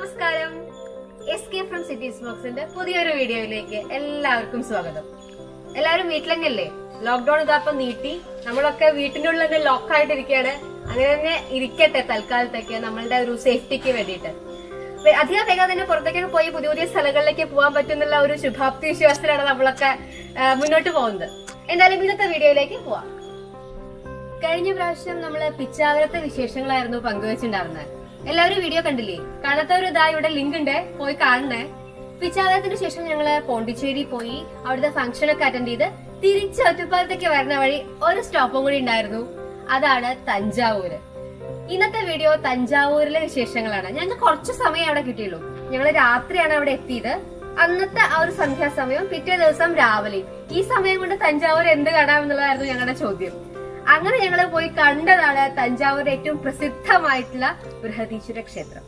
നമസ്കാരം S K from cities ബോക്സിന്റെ പുതിയൊരു വീഡിയോയിലേക്ക് എല്ലാവർക്കും സ്വാഗതം എല്ലാവരും വീട്ടിലെങ്ങല്ലേ ലോക്ക്ഡൌൺ ഇതാപ്പൊ നീട്ടി നമ്മളൊക്കെ വീട്ടിന്റെ ഉള്ളിൽ തന്നെ ലോക്കായിട്ടിരിക്കുകയാണ് അങ്ങനെ തന്നെ ഇരിക്കട്ടെ തൽക്കാലത്തേക്ക് നമ്മളുടെ ഒരു സേഫ്റ്റിക്ക് വേണ്ടിയിട്ട് വെ- അധികം വേഗം തന്നെ പുറത്തേക്കൊക്കെ പോയി പുതിയ പുതിയ സ്ഥലങ്ങളിലേക്ക് പോകാൻ പറ്റുന്നുള്ള ഒരു ശുഭാപ്തി വിശ്വാസത്തിലാണ് നമ്മളൊക്കെ ആ, മുന്നോട്ട് പോകുന്നത് എന്തായാലും ഇന്നത്തെ വീഡിയോയിലേക്ക് പോവാം കഴിഞ്ഞ പ്രാവശ്യം നമ്മള് പിച്ചാവരത്തെ വിശേഷങ്ങളായിരുന്നു പങ്കുവെച്ചിട്ടുണ്ടായിരുന്നത് എല്ലാവരും വീഡിയോ കണ്ടില്ലേ കാണാത്തവർ ഇതാ ഇവിടെ ലിങ്ക് ഉണ്ട് പോയി കാണണേ പിച്ചാവരത്തിന് ശേഷം ഞങ്ങള് പോണ്ടിച്ചേരി പോയി അവിടുത്തെ ഫംഗ്ഷൻ ഒക്കെ അറ്റൻഡ് ചെയ്ത് തിരിച്ച് ഒറ്റപ്പാലത്തേക്ക് വരുന്ന വഴി ഒരു സ്റ്റോപ്പും കൂടി ഉണ്ടായിരുന്നു അതാണ് തഞ്ചാവൂര് ഇന്നത്തെ വീഡിയോ തഞ്ചാവൂരിലെ വിശേഷങ്ങളാണ് ഞങ്ങൾക്ക് കുറച്ച് സമയം അവിടെ കിട്ടിയുള്ളൂ ഞങ്ങൾ രാത്രിയാണ് അവിടെ എത്തിയത് അന്നത്തെ ആ ഒരു സന്ധ്യാസമയം പിറ്റേ ദിവസം രാവിലെ ഈ സമയം കൊണ്ട് തഞ്ചാവൂർ എന്ത് കാണാം എന്നുള്ളതായിരുന്നു ഞങ്ങളുടെ ചോദ്യം അങ്ങനെ ഞങ്ങൾ പോയി കണ്ടതാണ് തഞ്ചാവൂരിലെ ഏറ്റവും പ്രസിദ്ധമായിട്ടുള്ള ബൃഹദീശ്വര ക്ഷേത്രം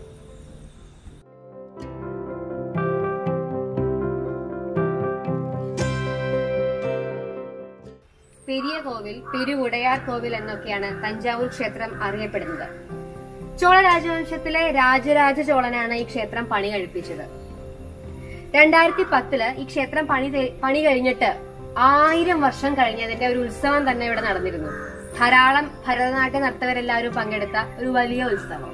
പെരിയ കോവിൽ പെരുവുടയാർ കോവിൽ എന്നൊക്കെയാണ് തഞ്ചാവൂർ ക്ഷേത്രം അറിയപ്പെടുന്നത് ചോള രാജവംശത്തിലെ രാജരാജ ചോളനാണ് ഈ ക്ഷേത്രം പണി കഴിപ്പിച്ചത് രണ്ടായിരത്തി പത്തില് ഈ ക്ഷേത്രം പണി തെ- പണി കഴിഞ്ഞിട്ട് ആയിരം വർഷം കഴിഞ്ഞതിന്റെ ഒരു ഉത്സവം തന്നെ ഇവിടെ നടന്നിരുന്നു ധാരാളം ഭരതനാട്യ നർത്തകരെല്ലാവരും പങ്കെടുത്ത ഒരു വലിയ ഉത്സവം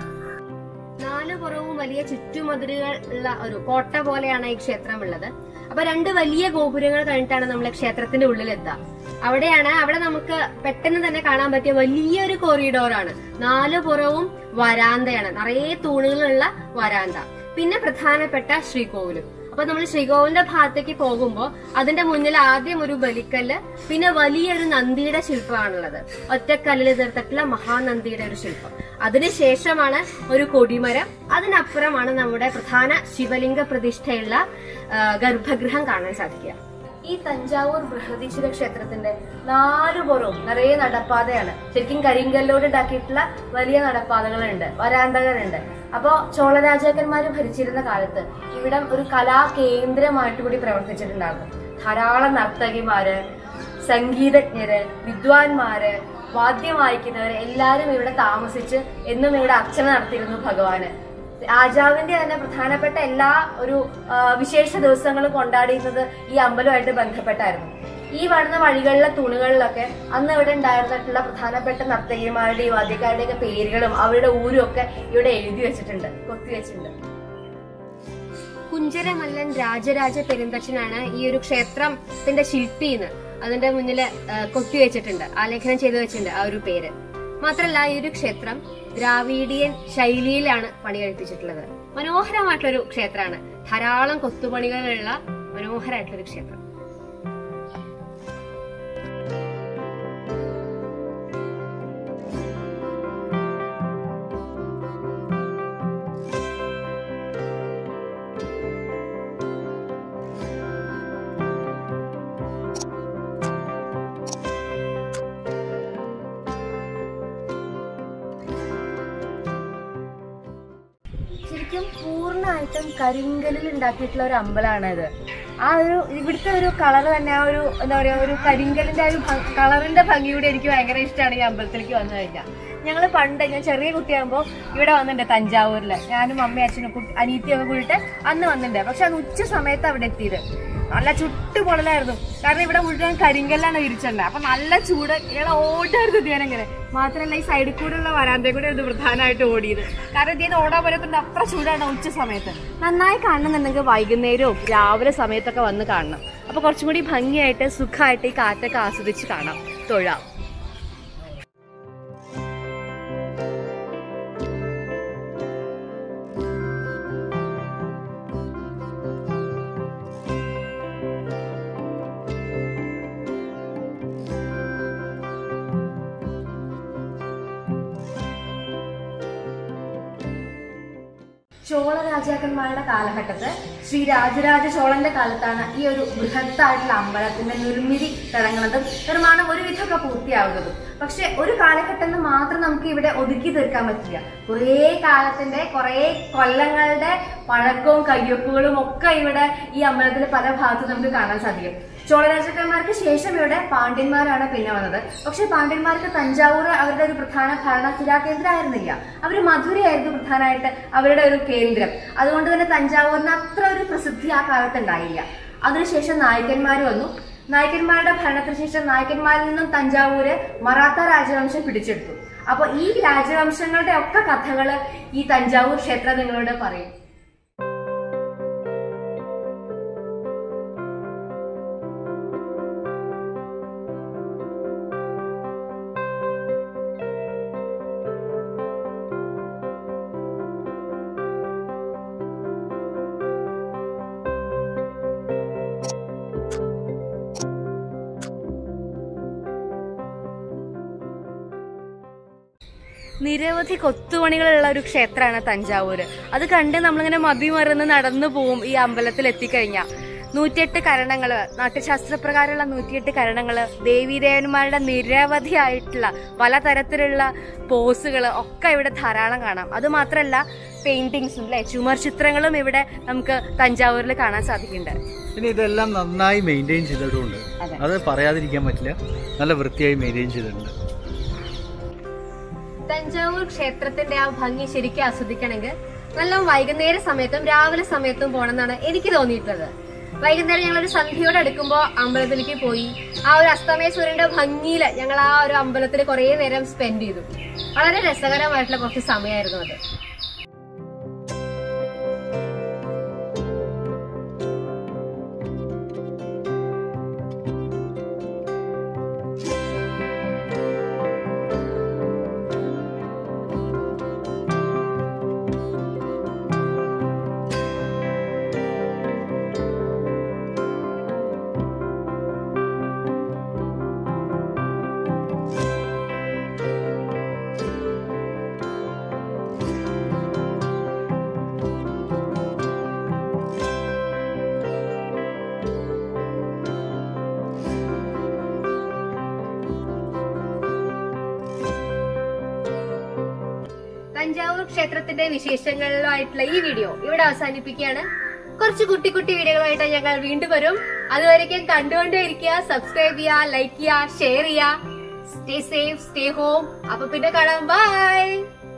നാല് പുറവും വലിയ ചുറ്റുമതിലുകൾ ഉള്ള ഒരു കോട്ട പോലെയാണ് ഈ ക്ഷേത്രം ഉള്ളത് അപ്പൊ രണ്ട് വലിയ ഗോപുരങ്ങൾ കഴിഞ്ഞിട്ടാണ് നമ്മൾ ക്ഷേത്രത്തിന്റെ ഉള്ളിലെത്തുക അവിടെയാണ് അവിടെ നമുക്ക് പെട്ടെന്ന് തന്നെ കാണാൻ പറ്റിയ വലിയൊരു കോറിഡോറാണ് നാല് പുറവും വരാന്തയാണ് നിറയെ തൂണുകളുള്ള വരാന്ത പിന്നെ പ്രധാനപ്പെട്ട ശ്രീകോവിലും അപ്പൊ നമ്മൾ ശ്രീകോവിലിന്റെ ഭാഗത്തേക്ക് പോകുമ്പോൾ അതിന്റെ മുന്നിൽ ആദ്യം ഒരു ബലിക്കല്ല് പിന്നെ വലിയൊരു നന്ദിയുടെ ശില്പമാണുള്ളത് ഒറ്റക്കല്ലിൽ തീർത്തിട്ടുള്ള മഹാനന്ദിയുടെ ഒരു ശില്പം അതിനുശേഷമാണ് ഒരു കൊടിമരം അതിനപ്പുറമാണ് നമ്മുടെ പ്രധാന ശിവലിംഗ പ്രതിഷ്ഠയുള്ള ആ, ഗർഭഗൃഹം കാണാൻ സാധിക്കുക ഈ തഞ്ചാവൂർ ബൃഹദീശ്വര ക്ഷേത്രത്തിന്റെ നാലു പുറവും നിറയെ നടപ്പാതയാണ് ശരിക്കും കരിങ്കല്ലോട് ഉണ്ടാക്കിയിട്ടുള്ള വലിയ നടപ്പാതകളുണ്ട് വരാന്തകളുണ്ട് അപ്പോ ചോള രാജാക്കന്മാര് ഭരിച്ചിരുന്ന കാലത്ത് ഇവിടം ഒരു കലാ കേന്ദ്രമായിട്ട് കൂടി പ്രവർത്തിച്ചിട്ടുണ്ടാകും ധാരാളം നർത്തകിമാര് സംഗീതജ്ഞര് വിദ്വാൻമാര് വാദ്യം വായിക്കുന്നവര് എല്ലാരും ഇവിടെ താമസിച്ച് എന്നും ഇവിടെ അർച്ചന നടത്തിയിരുന്നു ഭഗവാന് രാജാവിന്റെ തന്നെ പ്രധാനപ്പെട്ട എല്ലാ ഒരു ആ, വിശേഷ ദിവസങ്ങളും കൊണ്ടാടിയിരുന്നത് ഈ അമ്പലമായിട്ട് ബന്ധപ്പെട്ടായിരുന്നു ഈ വരുന്ന വഴികളിലെ തൂണുകളിലൊക്കെ അന്ന് ഇവിടെ ഉണ്ടായിരുന്നിട്ടുള്ള പ്രധാനപ്പെട്ട നർത്തകിമാരുടെയും വാദ്യക്കാരുടെയൊക്കെ പേരുകളും അവരുടെ ഊരും ഒക്കെ ഇവിടെ എഴുതി വെച്ചിട്ടുണ്ട് കൊത്തി വെച്ചിട്ടുണ്ട് കുഞ്ചരമല്ലൻ രാജരാജ പെരുന്തച്ഛനാണ് ഈ ഒരു ക്ഷേത്രത്തിന്റെ ശില്പിന്ന് അതിന്റെ മുന്നില് ആ, കൊത്തിവെച്ചിട്ടുണ്ട് ആലേഖനം ചെയ്തു വെച്ചിട്ടുണ്ട് ആ ഒരു പേര് മാത്രല്ല ഈ ഒരു ക്ഷേത്രം ദ്രാവീഡിയൻ ശൈലിയിലാണ് പണി കഴിപ്പിച്ചിട്ടുള്ളത് മനോഹരമായിട്ടുള്ളൊരു ക്ഷേത്രമാണ് ധാരാളം കൊത്തുപണികളുള്ള മനോഹരമായിട്ടുള്ളൊരു ക്ഷേത്രം ശരിക്കും പൂർണ്ണമായിട്ടും കരിങ്കല്ലിൽ ഉണ്ടാക്കിയിട്ടുള്ള ഒരു അമ്പലമാണ് ഇത് ആ ഒരു ഇവിടുത്തെ ഒരു കളർ തന്നെ ആ ഒരു എന്താ പറയാ ഒരു കരിങ്കല്ലിന്റെ ആ ഒരു കളറിന്റെ ഭംഗി കൂടി എനിക്ക് ഭയങ്കര ഇഷ്ടമാണ് ഈ അമ്പലത്തിലേക്ക് വന്നു കഴിഞ്ഞാൽ ഞങ്ങൾ പണ്ട് ഞാൻ ചെറിയ കുട്ടിയാകുമ്പോൾ ഇവിടെ വന്നിട്ടുണ്ട് തഞ്ചാവൂരിൽ ഞാനും അമ്മയും അച്ഛനും കുട്ടി- അനിയത്തിയൊക്കെ കൂടിയിട്ട് അന്ന് വന്നിട്ടുണ്ട് പക്ഷെ അന്ന് ഉച്ച സമയത്ത് അവിടെ എത്തിയത് നല്ല ചുട്ടു പൊള്ളലായിരുന്നു കാരണം ഇവിടെ മുഴുവൻ കരിങ്കല്ലാണ് വിരിച്ചിട്ടുണ്ട് അപ്പൊ നല്ല ചൂട് ഇയാളെ ഓടായിരുന്നു ഞാനങ്ങനെ മാത്രമല്ല ഈ സൈഡിൽ കൂടെ ഉള്ള വരാന്തേ കൂടെ ഇത് പ്രധാനമായിട്ട് ഓടിയത് കാരണം ഇതിന് ഓടാൻ പറ്റത്തുണ്ട് അത്ര ചൂടാണ് ഉച്ച സമയത്ത് നന്നായി കാണുന്നുണ്ടെങ്കിൽ വൈകുന്നേരവും രാവിലെ സമയത്തൊക്കെ വന്ന് കാണണം അപ്പൊ കുറച്ചും കൂടി ഭംഗിയായിട്ട് സുഖമായിട്ട് ഈ കാറ്റൊക്കെ ആസ്വദിച്ച് കാണാം തൊഴാം ചോള രാജാക്കന്മാരുടെ കാലഘട്ടത്ത് ശ്രീ രാജരാജ ചോളന്റെ കാലത്താണ് ഈ ഒരു ബൃഹത്തായിട്ടുള്ള അമ്പലത്തിന്റെ നിർമ്മിതി തുടങ്ങുന്നതും നിർമ്മാണം ഒരുവിധമൊക്കെ പൂർത്തിയാവുന്നതും പക്ഷെ ഒരു കാലഘട്ടം എന്ന് മാത്രം നമുക്ക് ഇവിടെ ഒതുക്കി തീർക്കാൻ പറ്റില്ല കുറേ കാലത്തിന്റെ കുറേ കൊല്ലങ്ങളുടെ പഴക്കവും കയ്യൊപ്പുകളും ഒക്കെ ഇവിടെ ഈ അമ്പലത്തിൽ പല ഭാഗത്തും നമുക്ക് കാണാൻ സാധിക്കും ചോളരാജാക്കന്മാർക്ക് ശേഷം ഇവിടെ പാണ്ഡ്യന്മാരാണ് പിന്നെ വന്നത് പക്ഷെ പാണ്ഡ്യന്മാർക്ക് തഞ്ചാവൂർ അവരുടെ ഒരു പ്രധാന ഭരണ സ്ഥിരാകേന്ദ്രമായിരുന്നില്ല അവർ മധുരയായിരുന്നു പ്രധാനമായിട്ട് അവരുടെ ഒരു കേന്ദ്രം അതുകൊണ്ട് തന്നെ തഞ്ചാവൂരിന് അത്ര ഒരു പ്രസിദ്ധി ആ കാലത്ത് ഉണ്ടായില്ല അതിനുശേഷം നായകന്മാർ വന്നു നായകന്മാരുടെ ഭരണത്തിന് ശേഷം നായകന്മാരിൽ നിന്നും തഞ്ചാവൂര് മറാത്ത രാജവംശം പിടിച്ചെടുത്തു അപ്പൊ ഈ രാജവംശങ്ങളുടെ ഒക്കെ കഥകള് ഈ തഞ്ചാവൂർ ക്ഷേത്രം നിങ്ങളോട് പറയും നിരവധി കൊത്തുപണികളുള്ള ഒരു ക്ഷേത്രമാണ് തഞ്ചാവൂര് അത് കണ്ട് നമ്മളിങ്ങനെ മതിമറന്ന് നടന്നു പോവും ഈ അമ്പലത്തിൽ എത്തിക്കഴിഞ്ഞാൽ നൂറ്റിയെട്ട് കരണങ്ങള് നാട്യശാസ്ത്രപ്രകാരമുള്ള നൂറ്റിയെട്ട് കരണങ്ങള് ദേവീദേവന്മാരുടെ നിരവധിയായിട്ടുള്ള പലതരത്തിലുള്ള പോസുകൾ ഒക്കെ ഇവിടെ ധാരാളം കാണാം അത് മാത്രമല്ല പെയിന്റിങ്സും അല്ലെ ചുമർ ചിത്രങ്ങളും ഇവിടെ നമുക്ക് തഞ്ചാവൂരിൽ കാണാൻ സാധിക്കുന്നുണ്ട് പിന്നെ ഇതെല്ലാം നന്നായി മെയിൻറ്റെയിൻ ചെയ്തിട്ടുണ്ട് അതെ. അത് പറയാതിരിക്കാൻ പറ്റില്ല നല്ല വൃത്തിയായി മെയിൻറ്റെയിൻ ചെയ്തിട്ടുണ്ട് തഞ്ചാവൂർ ക്ഷേത്രത്തിന്റെ ആ ഭംഗി ശരിക്കും ആസ്വദിക്കണമെങ്കിൽ നല്ല വൈകുന്നേര സമയത്തും രാവിലെ സമയത്തും പോകണമെന്നാണ് എനിക്ക് തോന്നിയിട്ടുള്ളത് വൈകുന്നേരം ഞങ്ങളൊരു സന്ധ്യയോടെ അടുക്കുമ്പോൾ അമ്പലത്തിലേക്ക് പോയി ആ ഒരു അസ്തമയ സൂര്യന്റെ ഭംഗിയിൽ ഞങ്ങൾ ആ ഒരു അമ്പലത്തിൽ കുറേ നേരം സ്പെൻഡ് ചെയ്തു വളരെ രസകരമായിട്ടുള്ള കുറച്ച് സമയമായിരുന്നു അത് തഞ്ചാവൂർ ക്ഷേത്രത്തിന്റെ വിശേഷങ്ങളിലുമായിട്ടുള്ള ഈ വീഡിയോ ഇവിടെ അവസാനിപ്പിക്കുകയാണ് കുറച്ച് കുട്ടി കുട്ടി വീഡിയോകളായിട്ട് ഞങ്ങൾ വീണ്ടും വരും അതുവരേക്കും കണ്ടുകൊണ്ടേയിരിക്കുക സബ്സ്ക്രൈബ് ചെയ്യുക ലൈക്ക് ചെയ്യുക ഷെയർ ചെയ്യുക സ്റ്റേ സേഫ് സ്റ്റേ ഹോം അപ്പൊ പിന്നെ കാണാം ബൈ